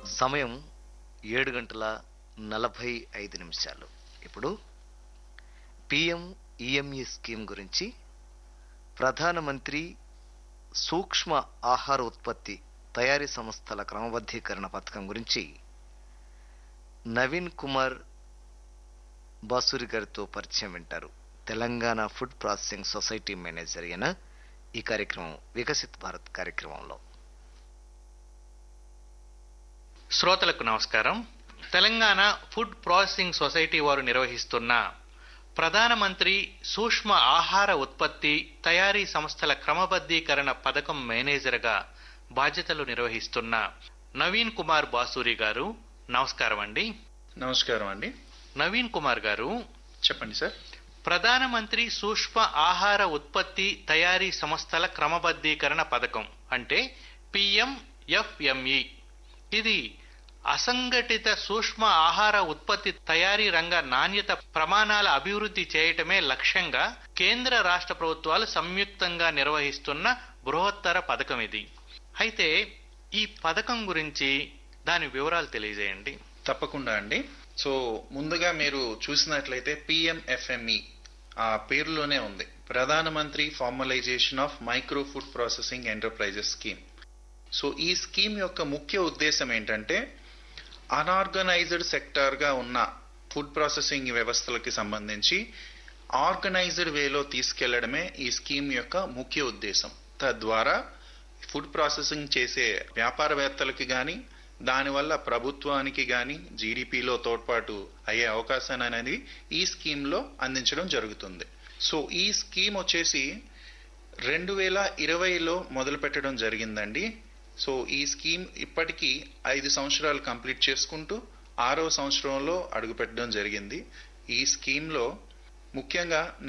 సమయం ఏడు గంటల నలభై ఐదు నిమిషాలు ఇప్పుడు పిఎం ఈఎంఈ స్కీమ్ గురించి ప్రధానమంత్రి సూక్ష్మ ఆహార ఉత్పత్తి తయారీ సంస్థల క్రమబద్ధీకరణ పథకం గురించి నవీన్ కుమార్ బాసూరి గారితో పరిచయం వింటారు Telangana food processing society manager అయిన ఈ కార్యక్రమం వికసిత్ భారత్ కార్యక్రమంలో శ్రోతలకు నమస్కారం తెలంగాణ ఫుడ్ ప్రాసెసింగ్ సొసైటీ వారు నిర్వహిస్తున్న ప్రధానమంత్రి సూక్ష్మ ఆహార ఉత్పత్తి తయారీ సంస్థల క్రమబద్ధీకరణ పథకం మేనేజర్గా బాధ్యతలు నిర్వహిస్తున్న నవీన్ కుమార్ బాసూరి గారు నమస్కారం అండి నమస్కారం అండి నవీన్ కుమార్ గారు చెప్పండి సార్ ప్రధానమంత్రి సూక్ష్మ ఆహార ఉత్పత్తి తయారీ సంస్థల క్రమబద్ధీకరణ పథకం అంటే పిఎంఎఫ్ఎంఈ ఇది అసంఘటిత సూక్ష్మ ఆహార ఉత్పత్తి తయారీ రంగ నాణ్యత ప్రమాణాల అభివృద్ధి చేయటమే లక్ష్యంగా కేంద్ర రాష్ట్ర ప్రభుత్వాలు సంయుక్తంగా నిర్వహిస్తున్న బృహత్తర పథకం ఇది అయితే ఈ పథకం గురించి దాని వివరాలు తెలియజేయండి తప్పకుండా అండి సో ముందుగా మీరు చూసినట్లయితే పిఎంఎఫ్ఎంఈ ఆ పేరులోనే ఉంది ప్రధానమంత్రి formalisation of micro food processing enterprises scheme so ఈ స్కీమ్ యొక్క ముఖ్య ఉద్దేశం ఏంటంటే అనార్గనైజ్డ్ సెక్టార్గా ఉన్న ఫుడ్ ప్రాసెసింగ్ వ్యవస్థలకి సంబంధించి ఆర్గనైజ్డ్ వేలో తీసుకెళ్లడమే ఈ స్కీమ్ యొక్క ముఖ్య ఉద్దేశం తద్వారా ఫుడ్ ప్రాసెసింగ్ చేసే వ్యాపారవేత్తలకి కానీ దానివల్ల ప్రభుత్వానికి కానీ జీడిపిలో తోడ్పాటు అయ్యే అవకాశాన్ని అనేది ఈ స్కీమ్లో అందించడం జరుగుతుంది సో ఈ స్కీమ్ వచ్చేసి రెండు వేల ఇరవైలో మొదలు పెట్టడం జరిగిందండి సో ఈ స్కీమ్ ఇప్పటికీ ఐదు సంవత్సరాలు కంప్లీట్ చేసుకుంటూ ఆరో సంవత్సరంలో అడుగుపెట్టడం జరిగింది ఈ స్కీమ్లో ముఖ్యంగా